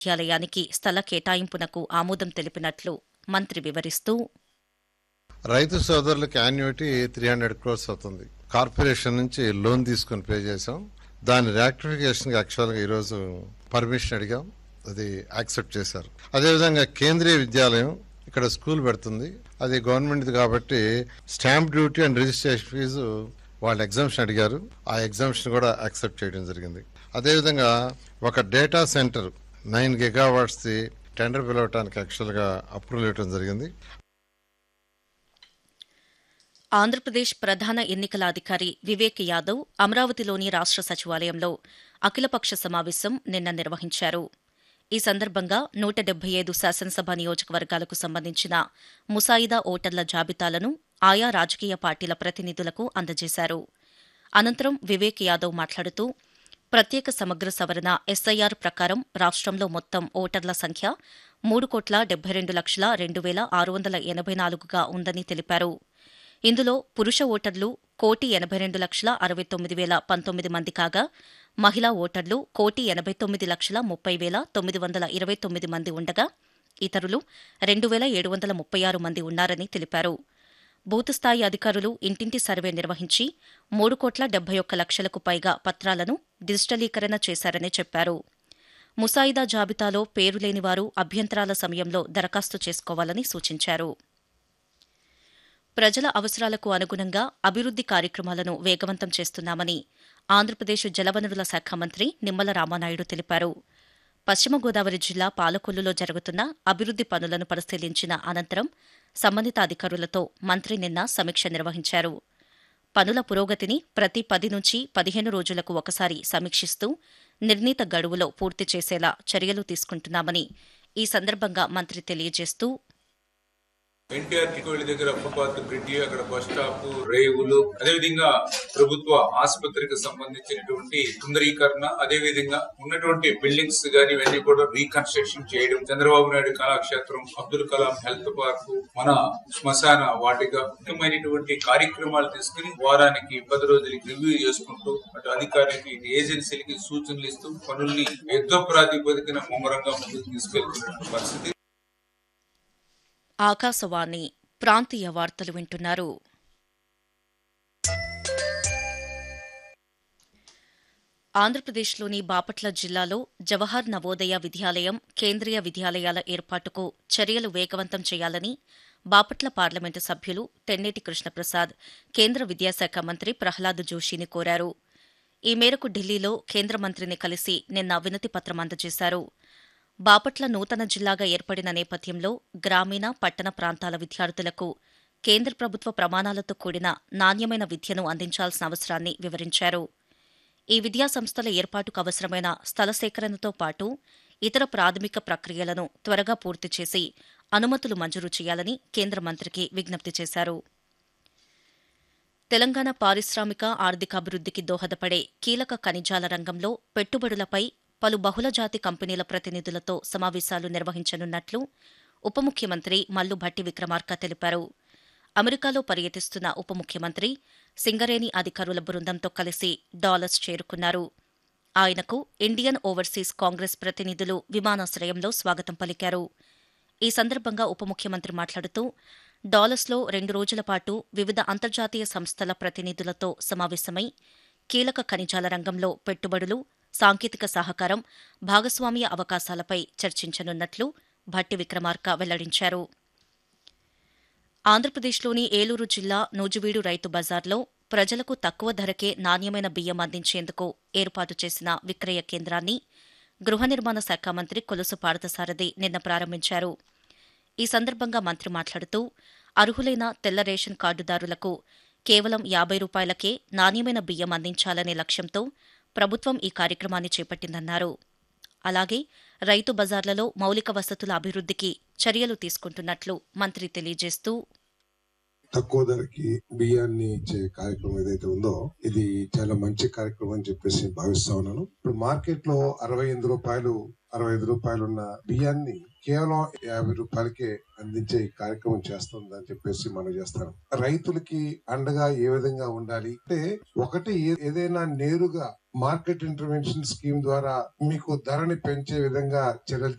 విద్యాలయానికి స్థల కేటాయింపునకు ఆమోదం తెలిపినట్లు మంత్రి వివరిస్తూ రైతు సోదరులకి యాన్యుటీ త్రీ హండ్రెడ్ క్రోర్స్ అవుతుంది కార్పొరేషన్ నుంచి లోన్ తీసుకొని పే చేసాం దాని రియాక్టిఫికేషన్ యాక్చువల్ గా ఈరోజు పర్మిషన్ అడిగాం అది యాక్సెప్ట్ చేశారు అదేవిధంగా కేంద్రీయ విద్యాలయం ఇక్కడ స్కూల్ పెడుతుంది అది గవర్నమెంట్ కాబట్టి stamp duty and registration fee వాళ్ళు ఎగ్జామ్షన్ అడిగారు ఆ ఎగ్జామ్షన్ కూడా యాక్సెప్ట్ చేయడం జరిగింది అదేవిధంగా ఒక data centre nine gigawatts the tender పిలవటానికి యాక్చువల్ గా అప్రూవల్ ఇవ్వడం జరిగింది ఆంధ్రప్రదేశ్ ప్రధాన ఎన్నికల అధికారి వివేక్ యాదవ్ అమరావతిలోని రాష్ట్ర సచివాలయంలో అఖిలపక్ష సమావేశం నిన్న నిర్వహించారు ఈ సందర్భంగా నూట డెబ్బై ఐదు శాసనసభ నియోజకవర్గాలకు సంబంధించిన ముసాయిదా ఓటర్ల జాబితాలను ఆయా రాజకీయ పార్టీల ప్రతినిధులకు అందజేశారు అనంతరం వివేక్ యాదవ్ మాట్లాడుతూ ప్రత్యేక సమగ్ర సవరణ ఎస్ఐఆర్ ప్రకారం రాష్ట్రంలో మొత్తం ఓటర్ల సంఖ్య మూడు కోట్ల డెబ్బై రెండు లక్షల రెండు వేల ఆరు వందల ఎనభై నాలుగుగా ఉందని తెలిపారు ఇందులో పురుష ఓటర్లు కోటి ఎనభై రెండు లక్షల అరవై తొమ్మిది వేల పంతొమ్మిది మంది కాగా మహిళా ఓటర్లు కోటి ఎనభై తొమ్మిది లక్షల ముప్పై వేల తొమ్మిది వందల ఇరవై తొమ్మిది మంది ఉండగా ఇతరులు రెండు వేల ఏడు వందల ముప్పై ఆరు మంది ఉన్నారని తెలిపారు బూత్ స్థాయి అధికారులు ఇంటింటి సర్వే నిర్వహించి మూడు కోట్ల డెబ్బై ఒక్క లక్షలకు పైగా పత్రాలను డిజిటలీకరణ చేశారని చెప్పారు ముసాయిదా జాబితాలో పేరు లేని వారు అభ్యంతరాల సమయంలో దరఖాస్తు చేసుకోవాలని సూచించారు ప్రజల అవసరాలకు అనుగుణంగా అభివృద్ది కార్యక్రమాలను వేగవంతం చేస్తున్నామని ఆంధ్రప్రదేశ్ జలవనరుల శాఖ మంత్రి నిమ్మల రామానాయుడు తెలిపారు పశ్చిమ గోదావరి జిల్లా పాలకొల్లులో జరుగుతున్న అభివృద్ది పనులను పరిశీలించిన అనంతరం సంబంధిత అధికారులతో మంత్రి నిన్న సమీక్ష నిర్వహించారు పనుల పురోగతిని ప్రతి పది నుంచి పదిహేను రోజులకు ఒకసారి సమీక్షిస్తూ నిర్ణీత గడువులో పూర్తి చేసేలా చర్యలు తీసుకుంటున్నామని ఈ సందర్భంగా మంత్రి తెలియజేస్తూ ఎన్టీఆర్ టికోళ్ళ దగ్గర ఫుట్పాత్ బ్రిడ్జి అక్కడ బస్ స్టాప్ రేవులు అదేవిధంగా ప్రభుత్వ ఆసుపత్రికి సంబంధించినటువంటి సుందరీకరణ అదే విధంగా ఉన్నటువంటి బిల్డింగ్స్ గాని ఇవన్నీ కూడా రీకన్స్ట్రక్షన్ చేయడం చంద్రబాబు నాయుడు కళాక్షేత్రం అబ్దుల్ కలాం హెల్త్ పార్క్ మన శ్మశాన వాటిక ముఖ్యమైనటువంటి కార్యక్రమాలు తీసుకుని వారానికి పది రోజులకి రివ్యూ చేసుకుంటూ అటు అధికారికి ఏజెన్సీలకి సూచనలు ఇస్తూ పనుల్ని యుద్ధ ప్రాతిపదికన ముమ్మరంగా ముందుకు తీసుకెళ్తున్న పరిస్థితి ఆకాశవాణి ప్రాంతీయ వార్తలు వింటున్నారు ఆంధ్రప్రదేశ్లోని బాపట్ల జిల్లాలో జవహర్ నవోదయ విద్యాలయం కేంద్రీయ విద్యాలయాల ఏర్పాటుకు చర్యలు వేగవంతం చేయాలని బాపట్ల పార్లమెంటు సభ్యులు తెన్నేటి కృష్ణప్రసాద్ కేంద్ర విద్యాశాఖ మంత్రి ప్రహ్లాద్ జోషిని కోరారు ఈ మేరకు ఢిల్లీలో కేంద్ర మంత్రిని కలిసి నిన్న వినతి పత్రం అందజేశారు బాపట్ల నూతన జిల్లాగా ఏర్పడిన నేపథ్యంలో గ్రామీణ పట్టణ ప్రాంతాల విద్యార్థులకు కేంద్ర ప్రభుత్వ ప్రమాణాలతో కూడిన నాణ్యమైన విద్యను అందించాల్సిన అవసరాన్ని వివరించారు ఈ విద్యా సంస్థల ఏర్పాటుకు అవసరమైన స్థల సేకరణతో పాటు ఇతర ప్రాథమిక ప్రక్రియలను త్వరగా పూర్తి చేసి అనుమతులు మంజూరు చేయాలని కేంద్ర మంత్రికి విజ్ఞప్తి చేశారు తెలంగాణ పారిశ్రామిక ఆర్థికాభివృద్ధికి దోహదపడే కీలక ఖనిజాల రంగంలో పెట్టుబడులపై పలు బహుళజాతి కంపెనీల ప్రతినిధులతో సమావేశాలు నిర్వహించనున్నట్లు ఉప ముఖ్యమంత్రి మల్లు భట్టి విక్రమార్క తెలిపారు అమెరికాలో పర్యటిస్తున్న ఉప ముఖ్యమంత్రి సింగరేణి అధికారుల బృందంతో కలిసి డాలర్స్ చేరుకున్నారు ఆయనకు ఇండియన్ ఓవర్సీస్ కాంగ్రెస్ ప్రతినిధులు విమానాశ్రయంలో స్వాగతం పలికారు ఈ సందర్భంగా ఉప ముఖ్యమంత్రి మాట్లాడుతూ డాలర్స్లో రెండు రోజుల పాటు వివిధ అంతర్జాతీయ సంస్థల ప్రతినిధులతో సమావేశమై కీలక ఖనిజాల రంగంలో పెట్టుబడులు సాంకేతిక సహకారం భాగస్వామ్య అవకాశాలపై చర్చించనున్నట్లు భట్టి విక్రమార్క వెల్లడించారు ఆంధ్రప్రదేశ్లోని ఏలూరు జిల్లా నూజివీడు రైతు బజార్లో ప్రజలకు తక్కువ ధరకే నాణ్యమైన బియ్యం అందించేందుకు ఏర్పాటు చేసిన విక్రయ కేంద్రాన్ని గృహ నిర్మాణ శాఖ మంత్రి కొలుసు పార్థసారథి నిన్న ప్రారంభించారు ఈ సందర్భంగా మంత్రి మాట్లాడుతూ అర్హులైన తెల్ల రేషన్ కార్డుదారులకు కేవలం యాబై రూపాయలకే నాణ్యమైన బియ్యం అందించాలనే లక్ష్యంతో ప్రభుత్వం ఈ కార్యక్రమాన్ని చేపట్టిందన్నారు అలాగే రైతు బజార్లలో మౌలిక వసతుల అభివృద్ధికి చర్యలు తీసుకుంటున్నట్లు మంత్రి తెలియజేస్తూ తక్కువ ధరకి బియ్యాన్ని ఇచ్చే కార్యక్రమం ఏదైతే ఉందో ఇది చాలా మంచి కార్యక్రమం అని చెప్పేసి భావిస్తా ఉన్నాను ఇప్పుడు మార్కెట్ లో అరవై ఎనిమిది రూపాయలు అరవై ఐదు రూపాయలు ఉన్న బియ్యాన్ని కేవలం యాభై రూపాయలకే అందించే ఈ కార్యక్రమం చేస్తుందని చెప్పేసి మనం చేస్తాను రైతులకి అండగా ఏ విధంగా ఉండాలి అంటే ఒకటి ఏ- ఏదైనా నేరుగా మార్కెట్ ఇంటర్వెన్షన్ స్కీమ్ ద్వారా మీకు ధరని పెంచే విధంగా చర్యలు